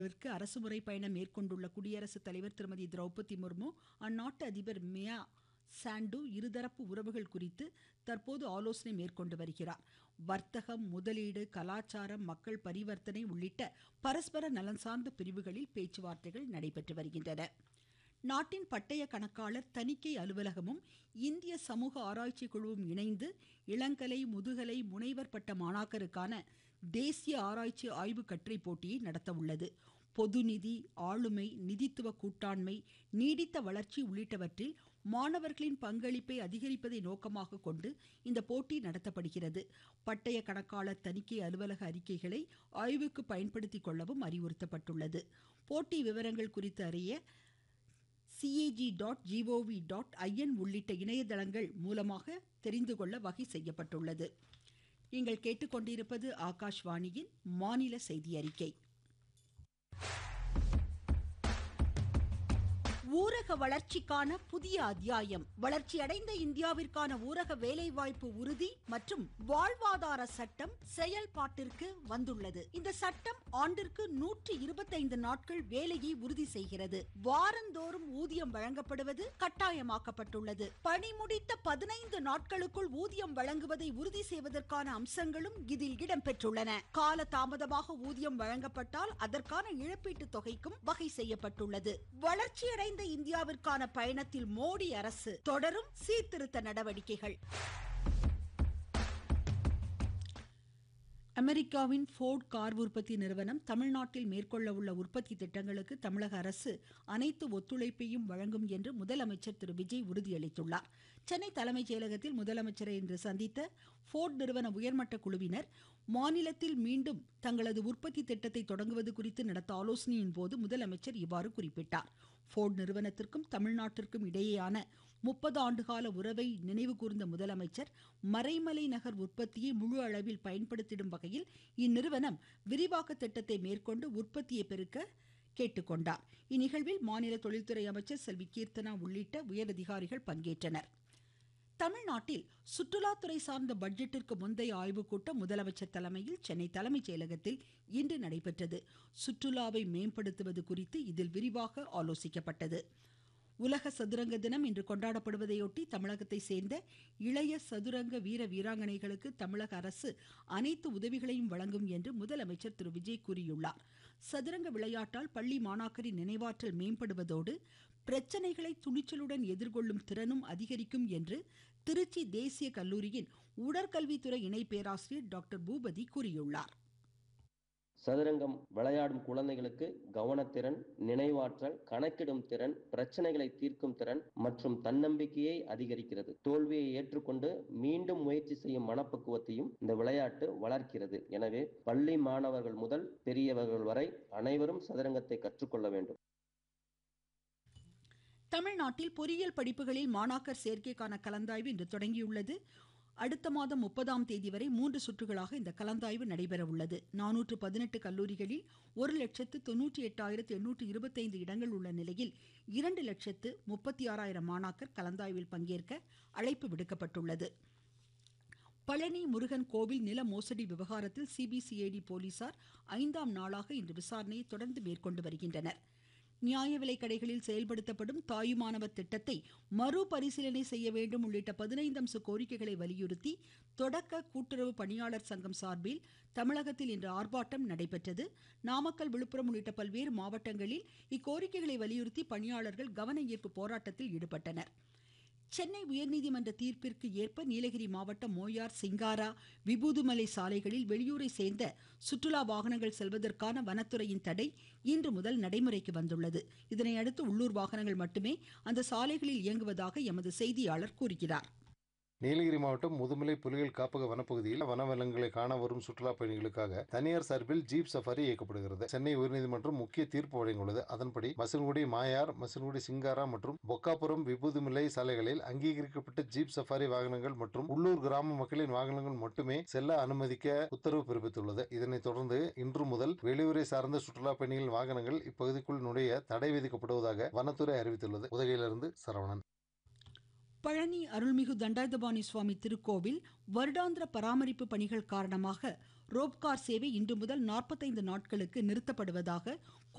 விற்கு அரசுமுறை பயணம் மேற்கொண்டுள்ள குடியரசுத் தலைவர் திருமதி திரௌபதி முர்மு அந்நாட்டு அதிபர் மியா சாண்டு இருதரப்பு உறவுகள் குறித்து தற்போது ஆலோசனை மேற்கொண்டு வருகிறார் வர்த்தகம் முதலீடு கலாச்சாரம் மக்கள் பரிவர்த்தனை உள்ளிட்ட பரஸ்பர நலன் சார்ந்த பிரிவுகளில் பேச்சுவார்த்தைகள் நடைபெற்று வருகின்றன நாட்டின் பட்டய கணக்காளர் தணிக்கை அலுவலகமும் இந்திய சமூக ஆராய்ச்சி குழுவும் இணைந்து இளங்கலை முதுகலை முனைவர் பட்ட மாணாக்கருக்கான தேசிய ஆராய்ச்சி ஆய்வு கட்டுரை போட்டியை நடத்த உள்ளது பொதுநிதி ஆளுமை நிதித்துவ கூட்டாண்மை நீடித்த வளர்ச்சி உள்ளிட்டவற்றில் மாணவர்களின் பங்களிப்பை அதிகரிப்பதை நோக்கமாக கொண்டு இந்த போட்டி நடத்தப்படுகிறது பட்டய கணக்காளர் தணிக்கை அலுவலக அறிக்கைகளை ஆய்வுக்கு பயன்படுத்திக் கொள்ளவும் அறிவுறுத்தப்பட்டுள்ளது போட்டி விவரங்கள் குறித்து அறிய CAG dot GOV dot IN உள்ளிட்ட இணையதளங்கள் மூலமாக தெரிந்து கொள்ள வகை செய்யப்பட்டுள்ளது நீங்கள் கேட்டுக்கொண்டிருப்பது ஆகாஷ்வாணியின் மாநில செய்தி அறிக்கை ஊரக வளர்ச்சிக்கான புதிய அத்தியாயம் வளர்ச்சியடைந்த இந்தியாவிற்கான ஊரக வேலைவாய்ப்பு உறுதி மற்றும் வாழ்வாதார சட்டம் செயல்பாட்டிற்கு வந்துள்ளது இந்த சட்டம் ஆண்டிற்கு நூற்றி இருபத்தைந்து நாட்கள் வேலையை உறுதி செய்கிறது வாரந்தோறும் ஊதியம் வழங்கப்படுவது கட்டாயமாக்கப்பட்டுள்ளது பணி முடித்த பதினைந்து நாட்களுக்குள் ஊதியம் வழங்குவதை உறுதி செய்வதற்கான அம்சங்களும் இதில் இடம்பெற்றுள்ளன கால தாமதமாக ஊதியம் வழங்கப்பட்டால் அதற்கான இழப்பீட்டு தொகைக்கும் வகை செய்யப்பட்டுள்ளது வளர்ச்சியடைந்த இந்தியாவிற்கான பயணத்தில் மோடி அரசு தொடரும் சீர்திருத்த நடவடிக்கைகள் அமெரிக்காவின் ஃபோர்ட் கார் உற்பத்தி நிறுவனம் தமிழ்நாட்டில் மேற்கொள்ள உள்ள உற்பத்தி திட்டங்களுக்கு தமிழக அரசு அனைத்து ஒத்துழைப்பையும் வழங்கும் என்று முதலமைச்சர் திரு விஜய் உறுதியளித்துள்ளார் சென்னை தலைமைச் செயலகத்தில் முதலமைச்சரை இன்று சந்தித்த ஃபோர்ட் நிறுவன உயர்மட்ட குழுவினர் மாநிலத்தில் மீண்டும் தங்களது உற்பத்தி திட்டத்தை தொடங்குவது குறித்து நடத்த ஆலோசனையின் போது முதலமைச்சர் இவ்வாறு குறிப்பிட்டார் ஃபோர்ட் நிறுவனத்திற்கும் தமிழ்நாட்டிற்கும் இடையேயான முப்பது ஆண்டுகால உறவை நினைவு கூர்ந்த முதலமைச்சர் மறைமலை நகர் உற்பத்தியை முழு அளவில் பயன்படுத்திடும் வகையில் இந்நிறுவனம் விரிவாக்க திட்டத்தை மேற்கொண்டு உற்பத்தியை பெருக்க கேட்டுக்கொண்டார் இந்நிகழ்வில் மாநில தொழில்துறை அமைச்சர் செல்வி கீர்த்தனா உள்ளிட்ட உயரதிகாரிகள் பங்கேற்றனர் தமிழ்நாட்டில் சுற்றுலாத்துறை சார்ந்த பட்ஜெட்டிற்கு முந்தைய ஆய்வுக் கூட்டம் முதலமைச்சர் தலைமையில் சென்னை தலைமைச் செயலகத்தில் இன்று நடைபெற்றது சுற்றுலாவை மேம்படுத்துவது குறித்து இதில் விரிவாக ஆலோசிக்கப்பட்டது உலக சதுரங்க தினம் இன்று கொண்டாடப்படுவதையொட்டி தமிழகத்தை சேர்ந்த இளைய சதுரங்க வீர வீராங்கனைகளுக்கு தமிழக அரசு அனைத்து உதவிகளையும் வழங்கும் என்று முதலமைச்சர் திரு விஜய் கூறியுள்ளார் சதுரங்க விளையாட்டால் பள்ளி மாணாக்கரின் நினைவாற்றல் மேம்படுவதோடு பிரச்சனைகளை துணிச்சலுடன் எதிர்கொள்ளும் திறனும் அதிகரிக்கும் என்று திருச்சி தேசிய கல்லூரியின் உடற்கல்வித்துறை இணை பேராசிரியர் டாக்டர் பூபதி கூறியுள்ளார் சதுரங்கம் விளையாடும் குழந்தைகளுக்கு கவனத்திறன் நினைவாற்றல் கணக்கிடும் திறன் பிரச்சனைகளை தீர்க்கும் திறன் மற்றும் தன்னம்பிக்கையை அதிகரிக்கிறது தோல்வியை ஏற்றுக்கொண்டு மீண்டும் முயற்சி செய்யும் மனப்பக்குவத்தையும் இந்த விளையாட்டு வளர்க்கிறது எனவே பள்ளி மாணவர்கள் முதல் பெரியவர்கள் வரை அனைவரும் சதுரங்கத்தை கற்றுக்கொள்ள வேண்டும் தமிழ்நாட்டில் பொறியியல் படிப்புகளில் மாணாக்கர் சேர்க்கைக்கான கலந்தாய்வு இன்று தொடங்கியுள்ளது அடுத்த மாதம் முப்பதாம் தேதி வரை மூன்று சுற்றுகளாக இந்த கலந்தாய்வு நடைபெற உள்ளது நானூற்று பதினெட்டு கல்லூரிகளில் ஒரு லட்சத்து தொன்னூற்றி எட்டாயிரத்து எண்ணூற்று இருபத்தைந்து இடங்கள் உள்ள நிலையில் இரண்டு லட்சத்து முப்பத்தி ஆறாயிரம் மாணாக்கர் கலந்தாய்வில் பங்கேற்க அழைப்பு விடுக்கப்பட்டுள்ளது பழனி முருகன் கோவில் நில மோசடி விவகாரத்தில் சிபிசிஐடி போலீசார் ஐந்தாம் நாளாக இன்று விசாரணையை தொடர்ந்து மேற்கொண்டு வருகின்றனர் நியாய விலை கடைகளில் செயல்படுத்தப்படும் தாயுமானவர் திட்டத்தை மறுபரிசீலனை செய்ய வேண்டும் உள்ளிட்ட பதினைந்து அம்ச கோரிக்கைகளை வலியுறுத்தி தொடக்க கூட்டுறவு பணியாளர் சங்கம் சார்பில் தமிழகத்தில் இன்று ஆர்ப்பாட்டம் நடைபெற்றது நாமக்கல் விழுப்புரம் உள்ளிட்ட பல்வேறு மாவட்டங்களில் இக்கோரிக்கைகளை வலியுறுத்தி பணியாளர்கள் கவன ஈர்ப்பு போராட்டத்தில் ஈடுபட்டனர் சென்னை உயர்நீதிமன்ற தீர்ப்பிற்கு ஏற்ப நீலகிரி மாவட்டம் மோயார் சிங்காரா விபூதுமலை சாலைகளில் வெளியூரை சேர்ந்த சுற்றுலா வாகனங்கள் செல்வதற்கான வனத்துறையின் தடை இன்று முதல் நடைமுறைக்கு வந்துள்ளது இதனையடுத்து உள்ளூர் வாகனங்கள் மட்டுமே அந்த சாலைகளில் இயங்குவதாக எமது செய்தியாளர் கூறுகிறார் நீலகிரி மாவட்டம் முதுமலை புலிகள் காப்பக வனப்பகுதியில் வனவளங்களை காண வரும் சுற்றுலா பயணிகளுக்காக தனியார் சார்பில் ஜீப் சஃபாரி இயக்கப்படுகிறது சென்னை உயர்நீதிமன்றம் முக்கிய தீர்ப்பு வழங்கியுள்ளது அதன்படி மசன்குடி மாயார் மசன்குடி சிங்காரா மற்றும் பொக்காபுரம் விபூதிமலை சாலைகளில் அங்கீகரிக்கப்பட்ட ஜீப் சஃபாரி வாகனங்கள் மற்றும் உள்ளூர் கிராம மக்களின் வாகனங்கள் மட்டுமே செல்ல அனுமதிக்க உத்தரவு பிறப்பித்துள்ளது இதனைத் தொடர்ந்து இன்று முதல் வெளியூரை சார்ந்த சுற்றுலா பயணிகளின் வாகனங்கள் இப்பகுதிக்குள் நுழைய தடை விதிக்கப்படுவதாக வனத்துறை அறிவித்துள்ளது உதகையிலிருந்து சரவணன் பழனி அருள்மிகு தண்டாயுதபாணி சுவாமி திருக்கோவில் வருடாந்திர பராமரிப்பு பணிகள் காரணமாக ரோப்கார் சேவை இன்று முதல் நாற்பத்தைந்து நாட்களுக்கு நிறுத்தப்படுவதாக